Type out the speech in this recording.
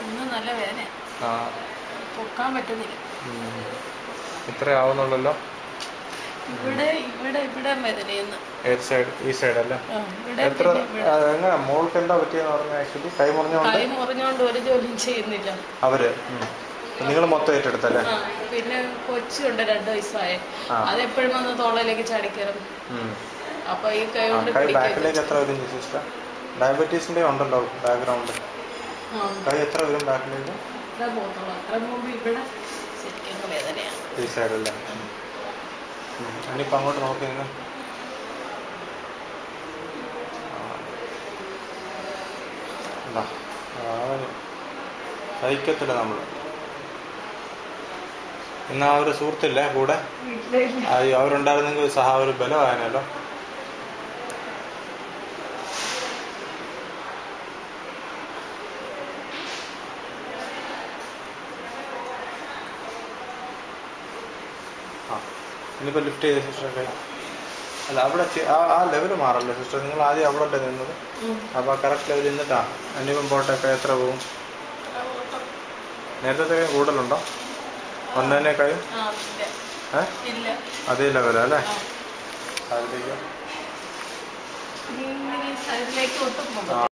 ഇന്ന് നല്ല വേദന ആ പൊക്കാൻ പറ്റുന്നില്ല ഉം. ഇത്രേ ആവുന്നുള്ളല്ലോ ഇവിടെ ഇവിടെ ഇവിടെ വേദനയെന്ന് ഏത് സൈഡ് ഈ സൈഡ് അല്ലേ ആ, ഇവിടെ എത്ര പിന്നെ ഇവിടെ. ആ, എങ്ങനെ മോൾക്ക് എന്താ പറ്റിയെന്ന് പറഞ്ഞാൽ ആക്ച്വലി കൈ മുറിഞ്ഞുകൊണ്ട് കൈ മുറിഞ്ഞോണ്ട് ഒരു ജോലിയും ചെയ്യുന്നില്ല അവര് നിങ്ങൾ മൊത്തം ഏറ്റെടുത്തല്ലേ ആ പിന്നെ കൊച്ചുണ്ട് രണ്ടു വയസ്സായ ആ. അതെപ്പോഴും വന്ന് തോളയിലേക്ക് ചാടിക്കയറും ഉം. അപ്പൊ ഈ കൈ ആ, കൊണ്ട് കൈ പിടിക്കാൻ ബാക്കിലേക്ക് എത്ര വരും സിസ്റ്റർ ഡയബറ്റീസിന്റെ ഉണ്ടല്ലോ ബാക്ക്ഗ്രൗണ്ട് കൈ എത്ര വരും ബാക്കിലേക്ക് അത്ര പോകത്തുള്ളൂ അത്ര മുമ്പ് ഇവിടെ ശരിക്കും വേദനയാണ് ഈ സൈഡല്ലേ ഇനിയിപ്പോൾ അങ്ങോട്ട് നോക്കി നിന്ന് സഹിക്കത്തില്ല നമ്മൾ ഇന്ന് ആ ഒരു സുഹൃത്തില്ലേ കൂടെ ആ, അവരുണ്ടായിരുന്നെങ്കിൽ സഹ ഒരു ബലമായനല്ലോ ആ ഇനിയിപ്പോൾ ലിഫ്റ്റ് ചെയ്ത സിസ്റ്റർ കൈ അല്ല അവിടെ ചെ- ആ ആ ലെവൽ മാറല്ലേ സിസ്റ്റർ നിങ്ങൾ ആദ്യം അവിടെ അല്ലേ നിന്നത് അപ്പോൾ ആ കറക്റ്റ് ലെവലിൽ നിന്നിട്ടാ ഇനിയിപ്പം പോട്ടൊക്കെ എത്ര പോകും നേരത്തെ കൂടുതലുണ്ടോ ഒന്നേനേക്കായും ആ ഇല്ല ഏ ഇല്ല അതേ ലെവലല്ലേ ആ. അതിലേക്ക് ഇനി ഇങ്ങനെ സൈഡിലേക്ക് ഒട്ടും പോകാം